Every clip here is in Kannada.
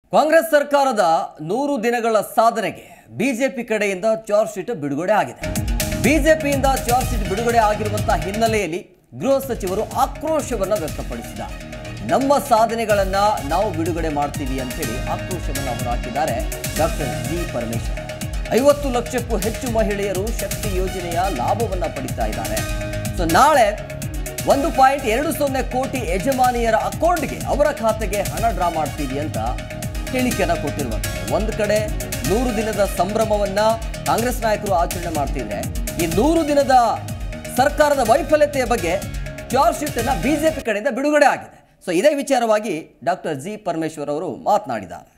ಕಾಂಗ್ರೆಸ್ ಸರ್ಕಾರದ ನೂರು ದಿನಗಳ ಸಾಧನೆಗೆ ಬಿಜೆಪಿ ಕಡೆಯಿಂದ ಚಾರ್ಜ್ ಶೀಟ್ ಬಿಡುಗಡೆ ಆಗಿದೆ ಬಿಜೆಪಿಯಿಂದ ಚಾರ್ಜ್ ಶೀಟ್ ಬಿಡುಗಡೆ ಆಗಿರುವಂತಹ ಹಿನ್ನೆಲೆಯಲ್ಲಿ ಗೃಹ ಸಚಿವರು ಆಕ್ರೋಶವನ್ನ ವ್ಯಕ್ತಪಡಿಸಿದ್ದಾರೆ ನಮ್ಮ ಸಾಧನೆಗಳನ್ನ ನಾವು ಬಿಡುಗಡೆ ಮಾಡ್ತೀವಿ ಅಂತೇಳಿ ಆಕ್ರೋಶವನ್ನು ಅವರು ಹಾಕಿದ್ದಾರೆ ಡಾಕ್ಟರ್ ಜಿ ಪರಮೇಶ್ವರ್ ಐವತ್ತು ಲಕ್ಷಕ್ಕೂ ಹೆಚ್ಚು ಮಹಿಳೆಯರು ಶಕ್ತಿ ಯೋಜನೆಯ ಲಾಭವನ್ನ ಪಡಿತಾ ಇದ್ದಾರೆ ಸೊ ನಾಳೆ ಒಂದು ಪಾಯಿಂಟ್ ಎರಡು ಸೊನ್ನೆ ಕೋಟಿ ಯಜಮಾನಿಯರ ಅಕೌಂಟ್ಗೆ ಅವರ ಖಾತೆಗೆ ಹಣ ಡ್ರಾ ಮಾಡ್ತೀವಿ ಅಂತ ಹೇಳಿಕೆಯನ್ನ ಕೊಟ್ಟಿರುವಂಥದ್ದು ಒಂದು ಕಡೆ ನೂರು ದಿನದ ಸಂಭ್ರಮವನ್ನ ಕಾಂಗ್ರೆಸ್ ನಾಯಕರು ಆಚರಣೆ ಮಾಡ್ತಿದ್ರೆ ಈ ನೂರು ದಿನದ ಸರ್ಕಾರದ ವೈಫಲ್ಯತೆಯ ಬಗ್ಗೆ ಚಾರ್ಜ್ ಶೀಟ್ ಅನ್ನ ಬಿಜೆಪಿ ಕಡೆಯಿಂದ ಬಿಡುಗಡೆ ಆಗಿದೆ ಸೊ ಇದೇ ವಿಚಾರವಾಗಿ ಡಾಕ್ಟರ್ ಜಿ ಪರಮೇಶ್ವರ್ ಅವರು ಮಾತನಾಡಿದ್ದಾರೆ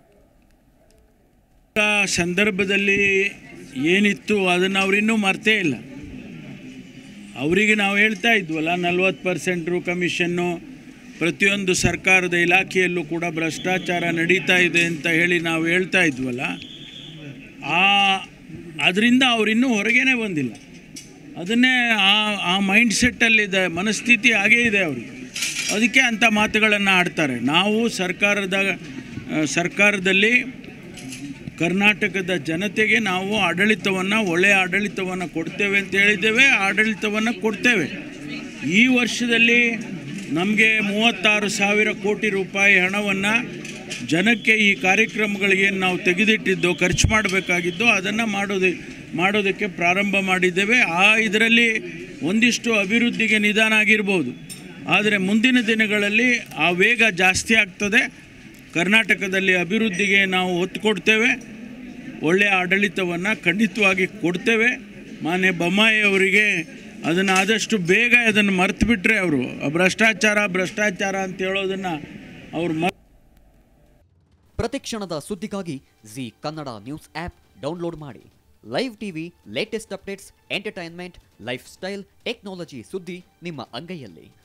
ಆ ಸಂದರ್ಭದಲ್ಲಿ ಏನಿತ್ತು ಅದನ್ನು ಅವರಿನ್ನೂ ಮರ್ತೇ ಇಲ್ಲ ಅವರಿಗೆ ನಾವು ಹೇಳ್ತಾ ಇದ್ವಲ್ಲ ನಲ್ವತ್ತು ಪರ್ಸೆಂಟ್ರು ಕಮಿಷನ್ನು ಪ್ರತಿಯೊಂದು ಸರ್ಕಾರದ ಇಲಾಖೆಯಲ್ಲೂ ಕೂಡ ಭ್ರಷ್ಟಾಚಾರ ನಡೀತಾ ಇದೆ ಅಂತ ಹೇಳಿ ನಾವು ಹೇಳ್ತಾ ಇದ್ವಲ್ಲ ಆ ಅದರಿಂದ ಅವರಿನ್ನೂ ಹೊರಗೇನೆ ಬಂದಿಲ್ಲ ಅದನ್ನೇ ಆ ಆ ಮೈಂಡ್ ಸೆಟ್ಟಲ್ಲಿದೆ ಮನಸ್ಥಿತಿ ಹಾಗೇ ಇದೆ ಅವರಿಗೆ ಅದಕ್ಕೆ ಅಂಥ ಮಾತುಗಳನ್ನು ಆಡ್ತಾರೆ ನಾವು ಸರ್ಕಾರದ ಆ, ಸರ್ಕಾರದಲ್ಲಿ ಕರ್ನಾಟಕದ ಜನತೆಗೆ ನಾವು ಆಡಳಿತವನ್ನು ಒಳ್ಳೆಯ ಆಡಳಿತವನ್ನು ಕೊಡ್ತೇವೆ ಅಂತ ಹೇಳಿದ್ದೇವೆ ಆಡಳಿತವನ್ನು ಕೊಡ್ತೇವೆ ಈ ವರ್ಷದಲ್ಲಿ ನಮಗೆ ಮೂವತ್ತಾರು ಸಾವಿರ ಕೋಟಿ ರೂಪಾಯಿ ಹಣವನ್ನು ಜನಕ್ಕೆ ಈ ಕಾರ್ಯಕ್ರಮಗಳಿಗೆ ನಾವು ತೆಗೆದಿಟ್ಟಿದ್ದು ಖರ್ಚು ಮಾಡಬೇಕಾಗಿದ್ದು ಅದನ್ನು ಮಾಡೋದು ಮಾಡೋದಕ್ಕೆ ಪ್ರಾರಂಭ ಮಾಡಿದ್ದೇವೆ ಆ ಇದರಲ್ಲಿ ಒಂದಿಷ್ಟು ಅಭಿವೃದ್ಧಿಗೆ ನಿಧಾನ ಆಗಿರ್ಬೋದು ಆದರೆ ಮುಂದಿನ ದಿನಗಳಲ್ಲಿ ಆ ವೇಗ ಜಾಸ್ತಿ ಆಗ್ತದೆ ಕರ್ನಾಟಕದಲ್ಲಿ ಅಭಿವೃದ್ಧಿಗೆ ನಾವು ಒತ್ತು ಕೊಡ್ತೇವೆ ಒಳ್ಳೆಯ ಆಡಳಿತವನ್ನು ಖಂಡಿತವಾಗಿ ಕೊಡ್ತೇವೆ ಮಾನ್ಯ ಬೊಮ್ಮಾಯಿ ಅವರಿಗೆ ಅದನ್ನು ಆದಷ್ಟು ಬೇಗ ಅದನ್ನು ಮರ್ತು ಬಿಟ್ಟರೆ ಅವರು ಭ್ರಷ್ಟಾಚಾರ ಭ್ರಷ್ಟಾಚಾರ ಅಂತ ಹೇಳೋದನ್ನು ಅವ್ರು ಮ ಪ್ರತಿಕ್ಷಣದ ಸುದ್ದಿಗಾಗಿ Zee Kannada news app download ಮಾಡಿ live TV latest updates entertainment life style technology ಸುದ್ದಿ ನಿಮ್ಮ ಅಂಗೈಯಲ್ಲಿ